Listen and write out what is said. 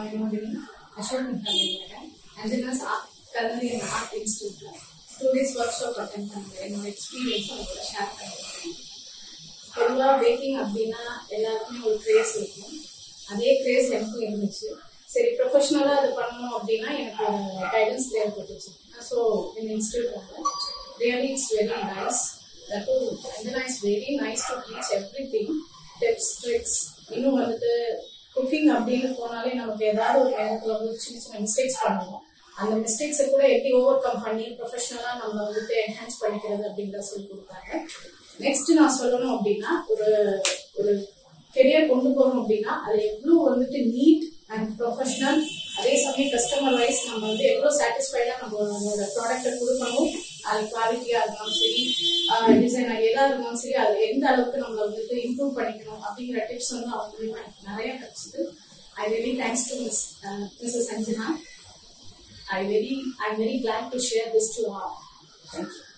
நான் வினோதினி அசோக் இருக்கேன் Anjana's culinary art இன்ஸ்டியூட்ல two days workshop attend பண்ணுறேன் என்னோட எக்ஸ்பீரியன்ஸ் உங்களோட ஷேர் பண்ணிருக்கேன் பொதுவாக பேக்கிங் அப்படின்னா எல்லாருக்குமே ஒரு கிரேஸ் இருக்கும் அதே கிரேஸ் எனக்கும் இருந்துச்சு சரி ப்ரொஃபஷனலாக அது பண்ணணும் அப்படின்னா எனக்கு கைடன்ஸ் தேவைப்பட்டுச்சு ஸோ இந்த இன்ஸ்டியூட் வந்து really it's very nice that Anjana is very nice to teach everything tips tricks இன்னும் வந்துட்டு குக்கிங் அப்படின்னு போனாலே நமக்கு ஏதாவது ஒரு நேரத்தில் வந்து சின்ன சின்ன மிஸ்டேக்ஸ் பண்ணுவோம் அந்த மிஸ்டேக்ஸை கூட எப்படி ஓவர் கம் பண்ணி ப்ரொஃபஷனலாக நம்ம வந்துட்டு என்ஹான்ஸ் பண்ணிக்கிறது அப்படின்றத சொல்லி கொடுத்தாங்க நெக்ஸ்ட் நான் சொல்லணும் அப்படின்னா ஒரு ஒரு கெரியர் கொண்டு போகணும் அப்படின்னா அது எவ்வளோ வந்துட்டு நீட் அண்ட் ப்ரொஃபஷனல் அதே சமயம் கஸ்டமர் வைஸ் நம்ம வந்து எவ்வளோ சாட்டிஸ்ஃபைடாக நம்மளோட ப்ராடக்ட்டை கொடுக்கணும் அது குவாலிட்டியாக இருந்தாலும் சரி டிசைனாக எதாக இருந்தாலும் சரி அது எந்த அளவுக்கு நம்ம வந்துட்டு இம்ப்ரூவ் பண்ணிக்கணும் அப்படிங்கிற டிப்ஸ் வந்து அவங்க மூலியமா எனக்கு நிறைய கிடைச்சிது I very thanks to miss missus Sanjana I very, I'm very glad to share this to all. Thank you.